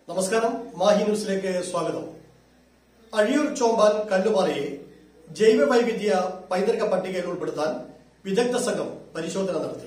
നമസ്കാരം മാഹി ന്യൂസിലേക്ക് സ്വാഗതം അഴിയൂർ ചോമ്പാൻ കല്ലുപാറയെ ജൈവ വൈവിധ്യ പൈതൃക പട്ടികയിൽ ഉൾപ്പെടുത്താൻ വിദഗ്ധ സംഘം പരിശോധന നടത്തി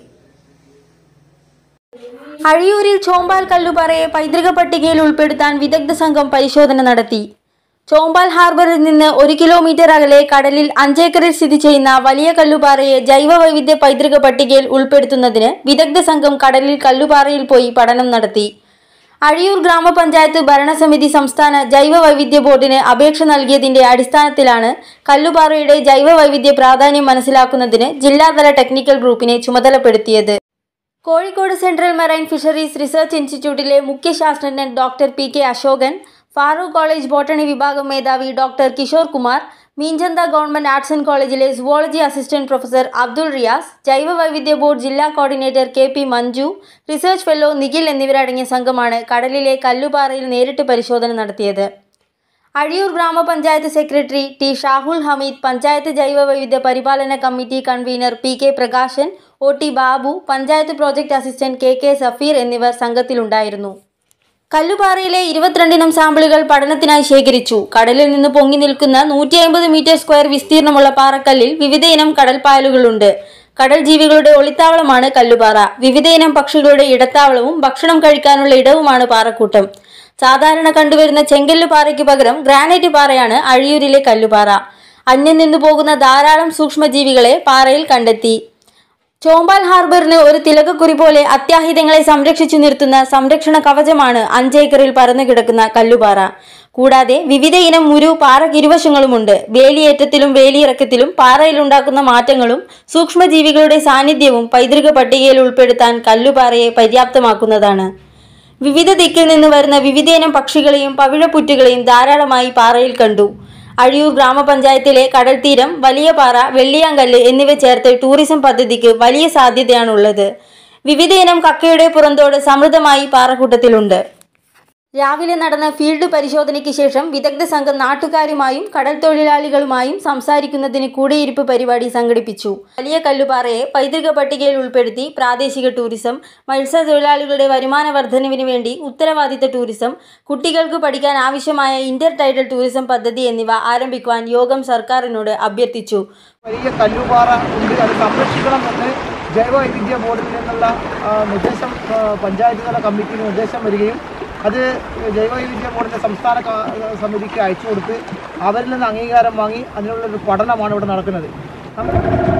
അഴിയൂരിൽ ചോമ്പാൽ കല്ലുപാറയെ പൈതൃക പട്ടികയിൽ ഉൾപ്പെടുത്താൻ വിദഗ്ധ സംഘം പരിശോധന നടത്തി ചോമ്പാൽ ഹാർബറിൽ നിന്ന് ഒരു കിലോമീറ്റർ അകലെ കടലിൽ അഞ്ചേക്കറിൽ സ്ഥിതി ചെയ്യുന്ന വലിയ കല്ലുപാറയെ ജൈവ വൈവിധ്യ പൈതൃക പട്ടികയിൽ ഉൾപ്പെടുത്തുന്നതിന് വിദഗ്ധ സംഘം കടലിൽ കല്ലുപാറയിൽ പോയി പഠനം നടത്തി അഴിയൂർ ഗ്രാമപഞ്ചായത്ത് ഭരണസമിതി സംസ്ഥാന ജൈവ വൈവിധ്യ ബോർഡിന് അപേക്ഷ നൽകിയതിന്റെ അടിസ്ഥാനത്തിലാണ് കല്ലുപാറയുടെ ജൈവ വൈവിധ്യ പ്രാധാന്യം മനസ്സിലാക്കുന്നതിന് ജില്ലാതല ടെക്നിക്കൽ ഗ്രൂപ്പിനെ ചുമതലപ്പെടുത്തിയത് Kozhikode central marine fisheries research ഇൻസ്റ്റിറ്റ്യൂട്ടിലെ മുഖ്യ ശാസ്ത്രജ്ഞൻ doctor P K Ashokan Farook college botany വിഭാഗം മേധാവി doctor Kishore Kumar Meenchanda government arts and കോളേജിലെ zoology assistant professor Abdul Riyas ജൈവ വൈവിധ്യ ബോർഡ് ജില്ലാ coordinator K P Manju research fellow Nikhil എന്നിവരടങ്ങിയ സംഘമാണ് കടലിലെ കല്ലുപാറയിൽ നേരിട്ട് പരിശോധന നടത്തിയത് അഴിയൂർ ഗ്രാമപഞ്ചായത്ത് സെക്രട്ടറി ടി ഷാഹുൽ ഹമീദ് പഞ്ചായത്ത് ജൈവ വൈവിധ്യ പരിപാലന committee convener P K Prakashan O T Babu panchayat project assistant K K Safeer എന്നിവർ സംഘത്തിലുണ്ടായിരുന്നു കല്ലുപാറയിലെ ഇരുപത്തിരണ്ടിനം സാമ്പിളുകൾ പഠനത്തിനായി ശേഖരിച്ചു കടലിൽ നിന്ന് പൊങ്ങി നിൽക്കുന്ന നൂറ്റി അമ്പത് മീറ്റർ സ്ക്വയർ വിസ്തീർണമുള്ള പാറക്കല്ലിൽ വിവിധയിനം കടൽപ്പായലുകളുണ്ട് കടൽ ജീവികളുടെ ഒളിത്താവളമാണ് കല്ലുപാറ വിവിധയിനം പക്ഷികളുടെ ഇടത്താവളവും ഭക്ഷണം കഴിക്കാനുള്ള ഇടവുമാണ് പാറക്കൂട്ടം സാധാരണ കണ്ടുവരുന്ന ചെങ്കല്ല് പാറയ്ക്ക് പകരം ഗ്രാനൈറ്റ് പാറയാണ് അഴിയൂരിലെ കല്ലുപാറ അന്യം നിന്നു പോകുന്ന ധാരാളം സൂക്ഷ്മജീവികളെ പാറയിൽ കണ്ടെത്തി ചോമ്പാൽ ഹാർബറിന് ഒരു തിലകക്കുറി പോലെ അത്യാഹിതങ്ങളെ സംരക്ഷിച്ചു നിർത്തുന്ന സംരക്ഷണ കവചമാണ് അഞ്ചേക്കറിൽ പരന്നു കിടക്കുന്ന കല്ലുപാറ കൂടാതെ വിവിധ ഇനം മുരു പാറക്കിരുവശങ്ങളുമുണ്ട് വേലിയേറ്റത്തിലും വേലിയിറക്കത്തിലും പാറയിലുണ്ടാക്കുന്ന മാറ്റങ്ങളും സൂക്ഷ്മജീവികളുടെ സാന്നിധ്യവും പൈതൃക പട്ടികയിൽ ഉൾപ്പെടുത്താൻ കല്ലുപാറയെ പര്യാപ്തമാക്കുന്നതാണ് വിവിധ ദിക്കിൽ നിന്ന് വരുന്ന വിവിധയിനം പക്ഷികളെയും പവിഴപ്പുറ്റുകളെയും ധാരാളമായി പാറയിൽ കണ്ടു അഴിയൂർ ഗ്രാമപഞ്ചായത്തിലെ കടൽത്തീരം വലിയ പാറ വെള്ളിയാങ്കല്ല് എന്നിവ ചേർത്ത് ടൂറിസം പദ്ധതിക്ക് വലിയ സാധ്യതയാണുള്ളത് വിവിധയിനം കക്കയുടെ പുറന്തോട് സമൃദ്ധമായി പാറക്കൂട്ടത്തിലുണ്ട് രാവിലെ നടന്ന ഫീൽഡ് പരിശോധനയ്ക്ക് ശേഷം വിദഗ്ധ സംഘം നാട്ടുകാരുമായും കടൽ തൊഴിലാളികളുമായും സംസാരിക്കുന്നതിന് കൂടിയിരിപ്പ് പരിപാടി സംഘടിപ്പിച്ചു വലിയ കല്ലുപാറയെ പൈതൃക പട്ടികയിൽ ഉൾപ്പെടുത്തി പ്രാദേശിക ടൂറിസം മത്സ്യത്തൊഴിലാളികളുടെ വരുമാന വർധനവിന് വേണ്ടി ഉത്തരവാദിത്ത ടൂറിസം കുട്ടികൾക്ക് പഠിക്കാൻ ആവശ്യമായ ഇന്റർ ടൈഡൽ ടൂറിസം പദ്ധതി എന്നിവ ആരംഭിക്കുവാൻ യോഗം സർക്കാരിനോട് അഭ്യർത്ഥിച്ചു വലിയ കല്ലുപാറ ഉണ്ട് അത് സംരക്ഷിക്കണം എന്ന് ജൈവവൈവിധ്യ ബോർഡിൽ നിന്നുള്ള ആ, നിർദ്ദേശം ആ, പഞ്ചായത്ത് തല കമ്മിറ്റിക്ക് നിർദ്ദേശം വരികയും അത് ജൈവവൈവിധ്യ ബോർഡിൻ്റെ സംസ്ഥാന ക- സമിതിക്ക് അയച്ചു കൊടുത്ത് അവരിൽ നിന്ന് അംഗീകാരം വാങ്ങി അതിനുള്ളൊരു പഠനമാണ് ഇവിടെ നടക്കുന്നത് നം-